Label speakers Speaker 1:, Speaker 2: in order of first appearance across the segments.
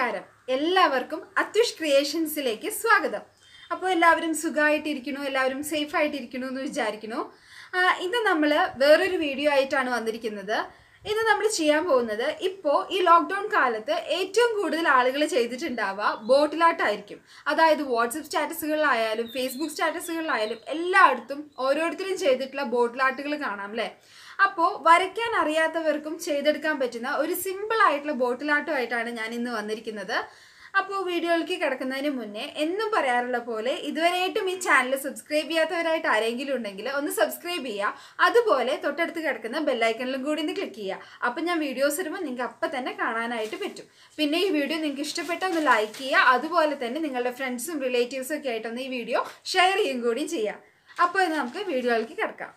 Speaker 1: നമസ്കാരം എല്ലാവർക്കും അത്യുഷ് ക്രിയേഷൻസിലേക്ക് സ്വാഗതം അപ്പോൾ എല്ലാവരും സുഖമായിട്ടിരിക്കണു എല്ലാവരും സേഫ് ആയിട്ടിരിക്കണു എന്ന് വിചാരിക്കുന്നു ആ, ഇന്ന് നമ്മൾ വേറൊരു വീഡിയോ ആയിട്ടാണ് വന്നിരിക്കുന്നത് ഇന്ന് നമ്മൾ ചെയ്യാൻ പോകുന്നത് ഇപ്പോൾ ഈ ലോക്ക്ഡൗൺ കാലത്ത് ഏറ്റവും കൂടുതൽ ആളുകൾ ചെയ്തിട്ടുണ്ടാവുക ബോട്ടിലാട്ടായിരിക്കും അതായത് വാട്സപ്പ് സ്റ്റാറ്റസുകളിലായാലും ഫേസ്ബുക്ക് സ്റ്റാറ്റസുകളിലായാലും എല്ലായിടത്തും ഓരോരുത്തരും ചെയ്തിട്ടുള്ള ബോട്ടിലാട്ടുകൾ കാണാം അല്ലേ അപ്പോൾ വരയ്ക്കാൻ അറിയാത്തവർക്കും ചെയ്തെടുക്കാൻ പറ്റുന്ന ഒരു സിമ്പിൾ ആയിട്ടുള്ള ബോട്ടിലാട്ടമായിട്ടാണ് ഞാൻ ഇന്ന് വന്നിരിക്കുന്നത് അപ്പോൾ വീഡിയോയിലേക്ക് കിടക്കുന്നതിന് മുന്നേ എന്നും പറയാറുള്ള പോലെ ഇതുവരെയായിട്ടും ഈ ചാനൽ സബ്സ്ക്രൈബ് ചെയ്യാത്തവരായിട്ട് ആരെങ്കിലും ഉണ്ടെങ്കിൽ ഒന്ന് സബ്സ്ക്രൈബ് ചെയ്യുക അതുപോലെ തൊട്ടടുത്ത് കിടക്കുന്ന ബെല്ലൈക്കണിലും കൂടി ഒന്ന് ക്ലിക്ക് ചെയ്യുക അപ്പം ഞാൻ വീഡിയോസ് ഇടുമ്പോൾ നിങ്ങൾക്ക് അപ്പം തന്നെ കാണാനായിട്ട് പറ്റും പിന്നെ ഈ വീഡിയോ നിങ്ങൾക്ക് ഇഷ്ടപ്പെട്ട ഒന്ന് ലൈക്ക് ചെയ്യുക അതുപോലെ തന്നെ നിങ്ങളുടെ ഫ്രണ്ട്സും റിലേറ്റീവ്സും ഒക്കെ ആയിട്ടൊന്ന് ഈ വീഡിയോ ഷെയർ ചെയ്യും കൂടി ചെയ്യുക അപ്പോൾ ഇത് നമുക്ക് വീഡിയോയിലേക്ക് കിടക്കാം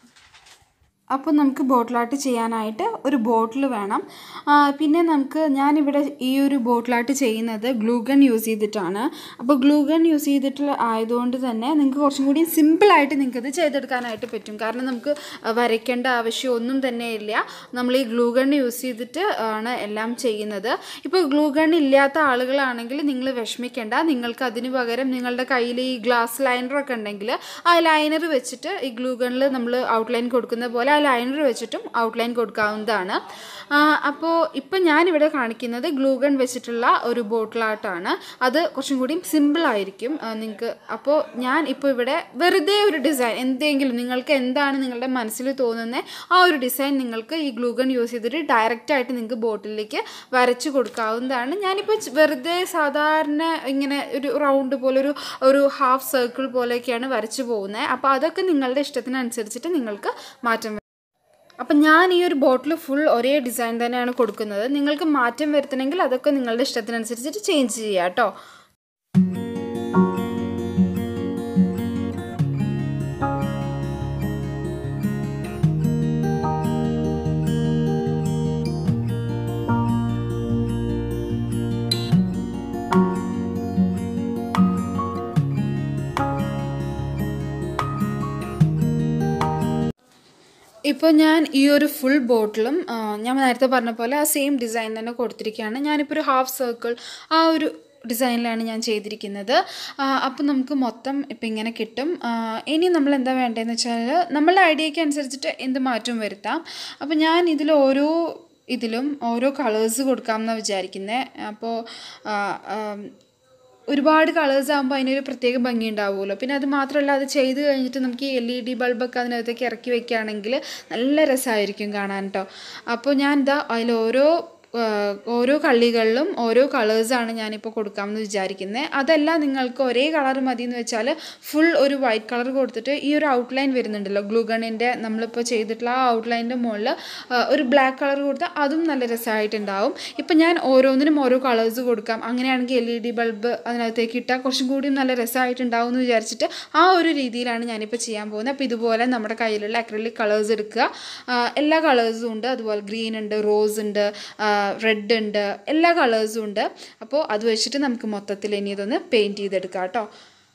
Speaker 1: അപ്പോൾ നമുക്ക് ബോട്ടിലാട്ട് ചെയ്യാനായിട്ട് ഒരു ബോട്ടിൽ വേണം ആ, പിന്നെ നമുക്ക് ഞാനിവിടെ ഈ ഒരു ബോട്ടിലാട്ട് ചെയ്യുന്നത് ഗ്ലൂഗൺ യൂസ് ചെയ്തിട്ടാണ് അപ്പോൾ ഗ്ലൂഗൺ യൂസ് ചെയ്തിട്ട് ആയതുകൊണ്ട് തന്നെ നിങ്ങൾക്ക് കുറച്ചും കൂടി സിമ്പിളായിട്ട് നിങ്ങൾക്കത് ചെയ്തെടുക്കാനായിട്ട് പറ്റും കാരണം നമുക്ക് വരയ്ക്കേണ്ട ആവശ്യം ഒന്നും തന്നെ ഇല്ല നമ്മൾ ഈ ഗ്ലൂഗൺ യൂസ് ചെയ്തിട്ട് ആണ് എല്ലാം ചെയ്യുന്നത് ഇപ്പോൾ ഗ്ലൂഗൺ ഇല്ലാത്ത ആളുകളാണെങ്കിൽ നിങ്ങൾ വിഷമിക്കേണ്ട നിങ്ങൾക്ക് അതിന് പകരം നിങ്ങളുടെ കയ്യിൽ ഈ ഗ്ലാസ് ലൈനറൊക്കെ ഉണ്ടെങ്കിൽ ആ ലൈനർ വെച്ചിട്ട് ഈ ഗ്ലൂഗണിൽ നമ്മൾ ഔട്ട്ലൈൻ കൊടുക്കുന്ന പോലെ ആ ലൈനർ വെച്ചിട്ടും ഔട്ട്ലൈൻ കൊടുക്കാവുന്നതാണ് അപ്പോൾ ഇപ്പം ഞാനിവിടെ കാണിക്കുന്നത് ഗ്ലൂഗൺ വെച്ചിട്ടുള്ള ഒരു ബോട്ടിലാട്ടാണ് അത് കുറച്ചും കൂടി സിമ്പിളായിരിക്കും നിങ്ങൾക്ക് അപ്പോൾ ഞാൻ ഇപ്പോൾ ഇവിടെ വെറുതെ ഒരു ഡിസൈൻ എന്തെങ്കിലും നിങ്ങൾക്ക് എന്താണ് നിങ്ങളുടെ മനസ്സിൽ തോന്നുന്നത് ആ ഒരു ഡിസൈൻ നിങ്ങൾക്ക് ഈ ഗ്ലൂഗൺ യൂസ് ചെയ്തിട്ട് ഡയറക്റ്റായിട്ട് നിങ്ങൾക്ക് ബോട്ടിലേക്ക് വരച്ച് കൊടുക്കാവുന്നതാണ് ഞാനിപ്പോൾ ച് വെറുതെ സാധാരണ ഇങ്ങനെ ഒരു റൗണ്ട് പോലെ ഒരു ഒരു ഹാഫ് സർക്കിൾ പോലെയൊക്കെയാണ് വരച്ച് പോകുന്നത് അപ്പോൾ അതൊക്കെ നിങ്ങളുടെ ഇഷ്ടത്തിനനുസരിച്ചിട്ട് നിങ്ങൾക്ക് മാറ്റം വരും. അപ്പം ഞാൻ ഈ ഒരു ബോട്ടിൽ ഫുൾ ഒരേ ഡിസൈൻ തന്നെയാണ് കൊടുക്കുന്നത് നിങ്ങൾക്ക് മാറ്റം വരുത്തണമെങ്കിൽ അതൊക്കെ നിങ്ങളുടെ ഇഷ്ടത്തിനനുസരിച്ചിട്ട് ചേഞ്ച് ചെയ്യാം കേട്ടോ ഇപ്പോൾ ഞാൻ ഈ ഒരു ഫുൾ ബോട്ടിലും ആ, ഞാൻ നേരത്തെ പറഞ്ഞ പോലെ ആ സെയിം ഡിസൈൻ തന്നെ കൊടുത്തിരിക്കുകയാണ് ഞാനിപ്പോൾ ഒരു ഹാഫ് സർക്കിൾ ആ ഒരു ഡിസൈനിലാണ് ഞാൻ ചെയ്തിരിക്കുന്നത് അപ്പോൾ നമുക്ക് മൊത്തം ഇപ്പം ഇങ്ങനെ കിട്ടും ആ, ഇനി നമ്മൾ എന്താ വേണ്ടതെന്ന് വെച്ചാൽ നമ്മളുടെ ഐഡിയയ്ക്ക് അനുസരിച്ചിട്ട് എന്ത് മാറ്റവും വരുത്താം അപ്പോൾ ഞാൻ ഇതിൽ ഓരോ ഇതിലും ഓരോ കളേഴ്സ് കൊടുക്കാമെന്നാണ് വിചാരിക്കുന്നത് അപ്പോൾ ആ, ആ, ഒരുപാട് കളേഴ്സ് ആകുമ്പോൾ അതിനൊരു പ്രത്യേക ഭംഗി ഉണ്ടാവുമല്ലോ പിന്നെ അത് മാത്രമല്ല അത് ചെയ്ത് കഴിഞ്ഞിട്ട് നമുക്ക് ഈ എൽ ഇ ഡി ബൾബൊക്കെ അതിനകത്തേക്ക് ഇറക്കി വെക്കുകയാണെങ്കിൽ നല്ല രസമായിരിക്കും കാണാൻ കേട്ടോ അപ്പോൾ ഞാൻ ഇതാ അതിൽ ഓരോ ആ, ഓരോ കള്ളികളിലും ഓരോ കളേഴ്സാണ് ഞാനിപ്പോൾ കൊടുക്കാമെന്ന് വിചാരിക്കുന്നത് അതല്ല നിങ്ങൾക്ക് ഒരേ കളർ മതി എന്ന് വെച്ചാൽ ഫുൾ ഒരു വൈറ്റ് കളർ കൊടുത്തിട്ട് ഈ ഒരു ഔട്ട്ലൈൻ വരുന്നുണ്ടല്ലോ ഗ്ലൂഗണിൻ്റെ നമ്മളിപ്പോൾ ചെയ്തിട്ടുള്ള ആ ഔട്ട്ലൈൻ്റെ മുകളിൽ ഒരു ബ്ലാക്ക് കളർ കൊടുത്താൽ അതും നല്ല രസമായിട്ടുണ്ടാവും ഇപ്പം ഞാൻ ഓരോന്നിനും ഓരോ കളേഴ്സ് കൊടുക്കാം അങ്ങനെയാണെങ്കിൽ എൽ ഇ ഡി ബൾബ് അതിനകത്തേക്ക് ഇട്ടാൽ കുറച്ചും കൂടി നല്ല രസമായിട്ടുണ്ടാവും എന്ന് വിചാരിച്ചിട്ട് ആ ഒരു രീതിയിലാണ് ഞാനിപ്പോൾ ചെയ്യാൻ പോകുന്നത് അപ്പോൾ ഇതുപോലെ നമ്മുടെ കയ്യിലുള്ള അക്രലിക് കളേഴ്സ് എടുക്കുക ആ, എല്ലാ കളേഴ്സും ഉണ്ട് അതുപോലെ ഗ്രീൻ ഉണ്ട് റോസ് ഉണ്ട് റെഡ് ഉണ്ട് എല്ലാ കളേഴ്സും ഉണ്ട് അപ്പോൾ അത് വെച്ചിട്ട് നമുക്ക് മൊത്തത്തിൽ ഇനി ഇതൊന്ന് പെയിൻറ്റ് ചെയ്തെടുക്കാം കേട്ടോ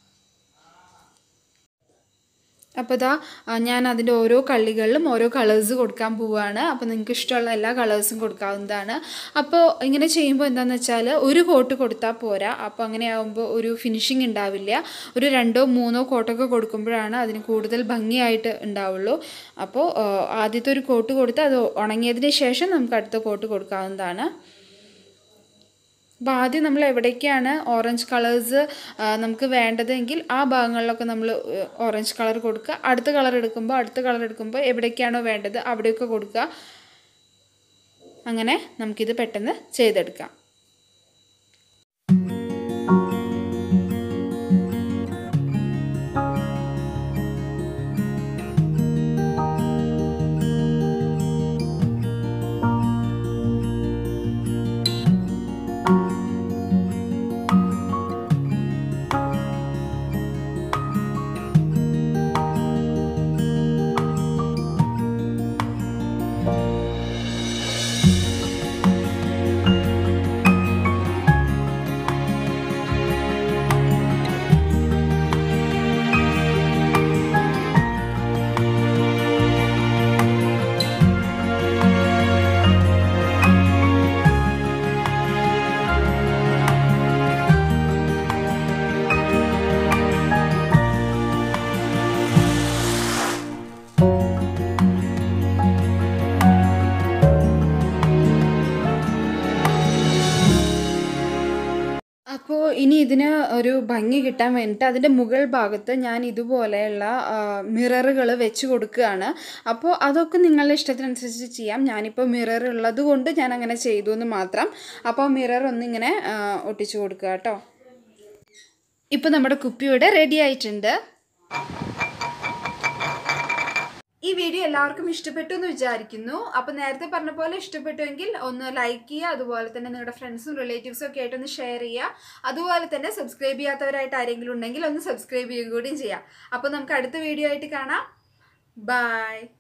Speaker 1: അപ്പോൾ ഇതാ ആ, ഞാൻ അതിൻ്റെ ഓരോ കള്ളികളിലും ഓരോ കളേഴ്സ് കൊടുക്കാൻ പോവുകയാണ് അപ്പോൾ നിങ്ങൾക്ക് ഇഷ്ടമുള്ള എല്ലാ കളേഴ്സും കൊടുക്കാവുന്നതാണ് അപ്പോൾ ഇങ്ങനെ ചെയ്യുമ്പോൾ എന്താണെന്ന് വെച്ചാൽ ഒരു കോട്ട് കൊടുത്താൽ പോരാ അപ്പോൾ അങ്ങനെ ആകുമ്പോൾ ഒരു ഫിനിഷിങ് ഉണ്ടാവില്ല ഒരു രണ്ടോ മൂന്നോ കോട്ടൊക്കെ കൊടുക്കുമ്പോഴാണ് അതിന് കൂടുതൽ ഭംഗിയായിട്ട് ഉണ്ടാവുള്ളൂ അപ്പോൾ ആ, ആദ്യത്തെ ഒരു കോട്ട് കൊടുത്ത് അത് ഉണങ്ങിയതിന് ശേഷം നമുക്ക് അടുത്ത കോട്ട് കൊടുക്കാവുന്നതാണ് അപ്പോൾ ആദ്യം നമ്മൾ എവിടേക്കാണ് ഓറഞ്ച് കളേഴ്സ് നമുക്ക് വേണ്ടതെങ്കിൽ ആ ഭാഗങ്ങളിലൊക്കെ നമ്മൾ ഓറഞ്ച് കളർ കൊടുക്കുക അടുത്ത കളർ എടുക്കുമ്പോൾ അടുത്ത കളർ എടുക്കുമ്പോൾ എവിടേക്കാണോ വേണ്ടത് അവിടെയൊക്കെ കൊടുക്കുക അങ്ങനെ നമുക്കിത് പെട്ടെന്ന് ചെയ്തെടുക്കാം ഇനി ഇതിന് ഒരു ഭംഗി കിട്ടാൻ വേണ്ടിയിട്ട് അതിൻ്റെ മുകൾ ഭാഗത്ത് ഞാൻ ഇതുപോലെയുള്ള മിററുകൾ വെച്ച് കൊടുക്കുകയാണ് അപ്പോൾ അതൊക്കെ നിങ്ങളുടെ ഇഷ്ടത്തിനനുസരിച്ച് ചെയ്യാം ഞാനിപ്പോൾ മിറർ ഉള്ളത് കൊണ്ട് ഞാൻ അങ്ങനെ ചെയ്തു എന്ന് മാത്രം അപ്പോൾ മിറർ ഒന്നിങ്ങനെ ആ, ഒട്ടിച്ചു കൊടുക്കുക കേട്ടോ ഇപ്പോൾ നമ്മുടെ കുപ്പി ഇവിടെ റെഡി ആയിട്ടുണ്ട് ഈ വീഡിയോ എല്ലാവർക്കും ഇഷ്ടപ്പെട്ടു എന്ന് വിചാരിക്കുന്നു അപ്പോൾ നേരത്തെ പറഞ്ഞ പോലെ ഇഷ്ടപ്പെട്ടുവെങ്കിൽ ഒന്ന് ലൈക്ക് ചെയ്യുക അതുപോലെ തന്നെ നിങ്ങളുടെ ഫ്രണ്ട്സും റിലേറ്റീവ്സും ഒക്കെ ആയിട്ടൊന്ന് ഷെയർ ചെയ്യുക അതുപോലെ തന്നെ സബ്സ്ക്രൈബ് ചെയ്യാത്തവരായിട്ട് ആരെങ്കിലും ഉണ്ടെങ്കിൽ ഒന്ന് സബ്സ്ക്രൈബ് ചെയ്യുകയും കൂടിയും ചെയ്യാം അപ്പോൾ നമുക്ക് അടുത്ത വീഡിയോ ആയിട്ട് കാണാം ബൈ